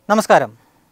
നമസ്കാരം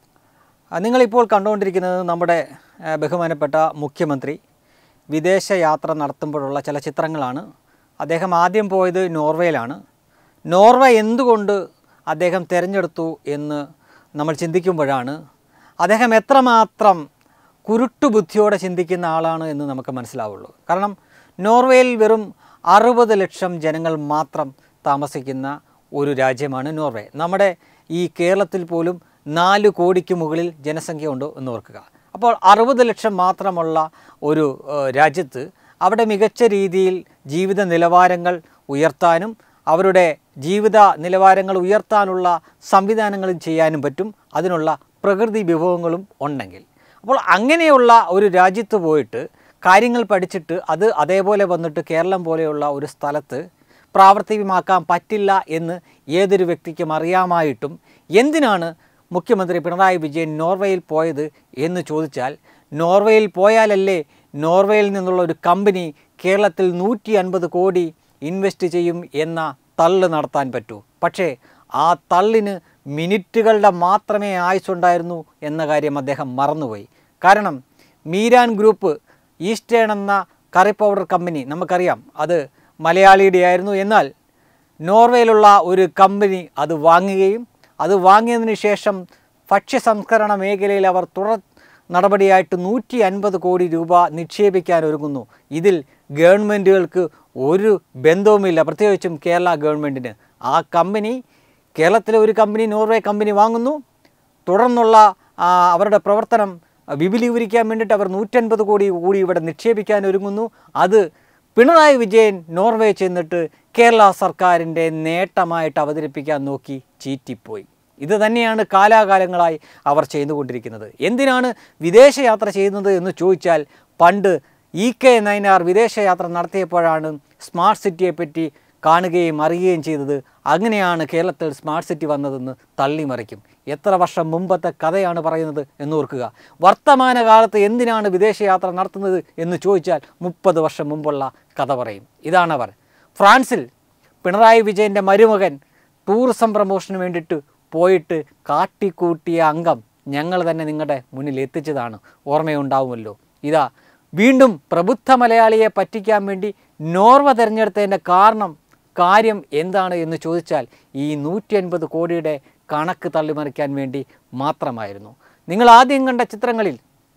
ആ, നിങ്ങളിപ്പോൾ കണ്ടുകൊണ്ടിരിക്കുന്നത് നമ്മുടെ ആ, ബഹുമാനപ്പെട്ട മുഖ്യമന്ത്രി വിദേശ യാത്ര നടത്തുമ്പോഴുള്ള ചില ചിത്രങ്ങളാണ് അദ്ദേഹം ആദ്യം പോയത് നോർവേയിലാണ് നോർവേ എന്തുകൊണ്ട് അദ്ദേഹം തിരഞ്ഞെടുത്തു എന്ന് നമ്മൾ ചിന്തിക്കുമ്പോഴാണ് അദ്ദേഹം എത്രമാത്രം കുരുട്ടു ബുദ്ധിയോടെ ചിന്തിക്കുന്ന ആളാണ് എന്ന് നമുക്ക് മനസ്സിലാവുള്ളൂ കാരണം നോർവേയിൽ വെറും അറുപത് ലക്ഷം ജനങ്ങൾ മാത്രം താമസിക്കുന്ന ഒരു രാജ്യമാണ് നോർവേ നമ്മുടെ ഈ കേരളത്തിൽ പോലും നാല് കോടിക്ക് മുകളിൽ ജനസംഖ്യ ഉണ്ട് എന്ന് ഓർക്കുക അപ്പോൾ അറുപത് ലക്ഷം മാത്രമുള്ള ഒരു ഏഹ്, രാജ്യത്ത് അവിടെ മികച്ച രീതിയിൽ ജീവിത നിലവാരങ്ങൾ ഉയർത്താനും അവരുടെ ജീവിത നിലവാരങ്ങൾ ഉയർത്താനുള്ള സംവിധാനങ്ങളും ചെയ്യാനും പറ്റും അതിനുള്ള പ്രകൃതി വിഭവങ്ങളും ഉണ്ടെങ്കിൽ അപ്പോൾ അങ്ങനെയുള്ള ഒരു രാജ്യത്ത് പോയിട്ട് കാര്യങ്ങൾ പഠിച്ചിട്ട് അത് അതേപോലെ വന്നിട്ട് കേരളം പോലെയുള്ള ഒരു സ്ഥലത്ത് പ്രാവർത്തികമാക്കാൻ പറ്റില്ല എന്ന് ഏതൊരു വ്യക്തിക്കും അറിയാമായിട്ടും എന്തിനാണ് മുഖ്യമന്ത്രി പിണറായി വിജയൻ നോർവേയിൽ പോയത് എന്ന് ചോദിച്ചാൽ നോർവേയിൽ പോയാലല്ലേ നോർവേയിൽ നിന്നുള്ള ഒരു കമ്പനി കേരളത്തിൽ നൂറ്റി അൻപത് കോടി ഇൻവെസ്റ്റ് ചെയ്യും എന്ന തള്ള് നടത്താൻ പറ്റൂ പക്ഷേ ആ തള്ളിന് മിനിറ്റുകളുടെ മാത്രമേ ആയുസുണ്ടായിരുന്നു എന്ന കാര്യം അദ്ദേഹം മറന്നുപോയി കാരണം മീരാൻ ഗ്രൂപ്പ് ഈസ്റ്റേൺ എന്ന കറി പൗഡർ കമ്പനി നമുക്കറിയാം അത് മലയാളിയുടെ ആയിരുന്നു എന്നാൽ നോർവേയിലുള്ള ഒരു കമ്പനി അത് വാങ്ങുകയും അത് വാങ്ങിയതിന് ശേഷം ഭക്ഷ്യ സംസ്കരണ മേഖലയിൽ അവർ തുടർ നടപടിയായിട്ട് നൂറ്റി അൻപത് കോടി രൂപ നിക്ഷേപിക്കാൻ ഒരുങ്ങുന്നു ഇതിൽ ഗവൺമെൻറ്റുകൾക്ക് ഒരു ബന്ധവുമില്ല പ്രത്യേകിച്ചും കേരള ഗവൺമെൻറ്റിന് ആ കമ്പനി കേരളത്തിലെ ഒരു കമ്പനി നോർവേ കമ്പനി വാങ്ങുന്നു തുടർന്നുള്ള ആ, അവരുടെ പ്രവർത്തനം വിപുലീകരിക്കാൻ വേണ്ടിയിട്ട് അവർ നൂറ്റൻപത് കോടി കൂടി ഇവിടെ നിക്ഷേപിക്കാൻ ഒരുങ്ങുന്നു അത് പിണറായി വിജയൻ നോർവേ ചെന്നിട്ട് കേരള സർക്കാരിൻ്റെ നേട്ടമായിട്ട് അവതരിപ്പിക്കാൻ നോക്കി ചീറ്റിപ്പോയി ഇത് തന്നെയാണ് കാലാകാലങ്ങളായി അവർ ചെയ്തുകൊണ്ടിരിക്കുന്നത് എന്തിനാണ് വിദേശയാത്ര ചെയ്യുന്നത് എന്ന് ചോദിച്ചാൽ പണ്ട് ഇ കെ നയനാർ വിദേശയാത്ര നടത്തിയപ്പോഴാണ് സ്മാർട്ട് സിറ്റിയെപ്പറ്റി കാണുകയും അറിയുകയും ചെയ്തത് അങ്ങനെയാണ് കേരളത്തിൽ സ്മാർട്ട് സിറ്റി വന്നതെന്ന് തള്ളിമറിക്കും എത്ര വർഷം മുമ്പത്തെ കഥയാണ് പറയുന്നത് എന്ന് ഓർക്കുക വർത്തമാനകാലത്ത് എന്തിനാണ് വിദേശയാത്ര നടത്തുന്നത് എന്ന് ചോദിച്ചാൽ മുപ്പത് വർഷം മുമ്പുള്ള കഥ പറയും ഇതാണവർ ഫ്രാൻസിൽ പിണറായി വിജയൻ്റെ മരുമകൻ ടൂറിസം പ്രമോഷന് വേണ്ടിയിട്ട് പോയിട്ട് കാട്ടിക്കൂട്ടിയ അംഗം ഞങ്ങൾ തന്നെ നിങ്ങളുടെ മുന്നിൽ എത്തിച്ചതാണ് ഓർമ്മയുണ്ടാവുമല്ലോ ഇതാ വീണ്ടും പ്രബുദ്ധ മലയാളിയെ പറ്റിക്കാൻ വേണ്ടി നോർവ തിരഞ്ഞെടുത്തതിൻ്റെ കാരണം കാര്യം എന്താണ് എന്ന് ചോദിച്ചാൽ ഈ നൂറ്റി അൻപത് കോടിയുടെ കണക്ക് തള്ളിമറിക്കാൻ വേണ്ടി മാത്രമായിരുന്നു നിങ്ങൾ ആദ്യം കണ്ട ചിത്രങ്ങളിൽ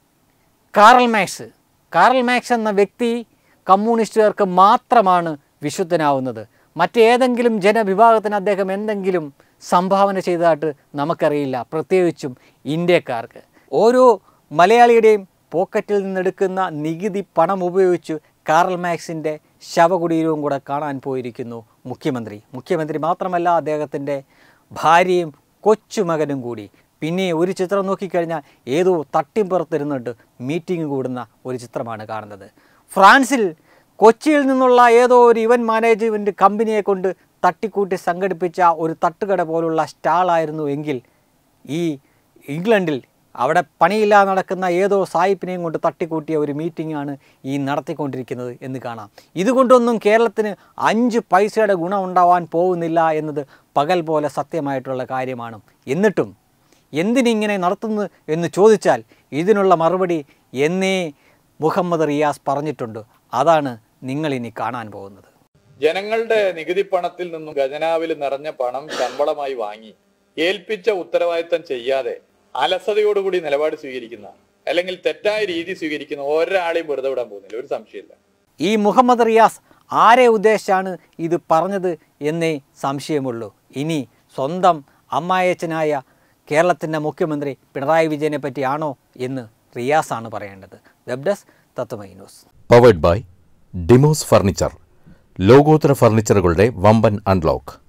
കാറൽ മാക്സ് കാറൽ മാക്സ് എന്ന വ്യക്തി കമ്മ്യൂണിസ്റ്റുകാർക്ക് മാത്രമാണ് വിശുദ്ധനാവുന്നത് മറ്റേതെങ്കിലും ജനവിഭാഗത്തിന് അദ്ദേഹം എന്തെങ്കിലും സംഭാവന ചെയ്തതായിട്ട് നമുക്കറിയില്ല പ്രത്യേകിച്ചും ഇന്ത്യക്കാർക്ക് ഓരോ മലയാളിയുടെയും പോക്കറ്റിൽ നിന്നെടുക്കുന്ന നികുതി പണം ഉപയോഗിച്ച് കാറൽ മാക്സിൻ്റെ ശവകുടീരവും കൂടെ കാണാൻ പോയിരിക്കുന്നു മുഖ്യമന്ത്രി മുഖ്യമന്ത്രി മാത്രമല്ല അദ്ദേഹത്തിൻ്റെ ഭാര്യയും കൊച്ചുമകനും കൂടി പിന്നെ ഒരു ചിത്രം നോക്കിക്കഴിഞ്ഞാൽ ഏതോ തട്ടിമ്പുറത്തിരുന്നിട്ട് മീറ്റിംഗ് കൂടുന്ന ഒരു ചിത്രമാണ് കാണുന്നത് ഫ്രാൻസിൽ കൊച്ചിയിൽ നിന്നുള്ള ഏതോ ഒരു ഇവൻറ്റ് മാനേജ്മെൻറ്റ് കമ്പനിയെ കൊണ്ട് തട്ടിക്കൂട്ടി സംഘടിപ്പിച്ച ഒരു തട്ടുകട പോലുള്ള സ്റ്റാളായിരുന്നു എങ്കിൽ ഈ ഇംഗ്ലണ്ടിൽ അവിടെ പണിയില്ലാതെ നടക്കുന്ന ഏതോ സായിപ്പിനെയും കൊണ്ട് തട്ടിക്കൂട്ടിയ ഒരു മീറ്റിംഗാണ് ഈ നടത്തിക്കൊണ്ടിരിക്കുന്നത് എന്ന് കാണാം ഇതുകൊണ്ടൊന്നും കേരളത്തിന് അഞ്ച് പൈസയുടെ ഗുണം ഉണ്ടാവാൻ പോകുന്നില്ല എന്നത് പകൽ പോലെ സത്യമായിട്ടുള്ള കാര്യമാണ് എന്നിട്ടും എന്തിനിങ്ങനെ നടത്തുന്നു എന്ന് ചോദിച്ചാൽ ഇതിനുള്ള മറുപടി എന്നേ മുഹമ്മദ് റിയാസ് പറഞ്ഞിട്ടുണ്ട് അതാണ് നിങ്ങളിനി കാണാൻ പോകുന്നത് ജനങ്ങളുടെ നികുതി പണത്തിൽ നിന്നും ഖജനാവിൽ നിറഞ്ഞ പണം ശമ്പളമായി വാങ്ങി ഏൽപ്പിച്ച ഉത്തരവാദിത്തം ചെയ്യാതെ അലസതയോടുകൂടി നിലപാട് സ്വീകരിക്കുന്ന അല്ലെങ്കിൽ തെറ്റായ രീതി സ്വീകരിക്കുന്ന ഒരാളെയും വെറുതെ വിടാൻ പോകുന്നില്ല ഒരു സംശയമില്ല ഈ മുഹമ്മദ് റിയാസ് ആരെ ഉദ്ദേശിച്ചാണ് ഇത് പറഞ്ഞത് എന്നേ സംശയമുള്ളൂ ഇനി സ്വന്തം അമ്മായച്ചനായ കേരളത്തിൻ്റെ മുഖ്യമന്ത്രി പിണറായി വിജയനെ പറ്റിയാണോ എന്ന് റിയാസാണ് പറയേണ്ടത് web desk Tatwamayi news powered by Demos furniture ലോകോത്തര ഫർണിച്ചറുകളുടെ വമ്പൻ അൺലോക്ക്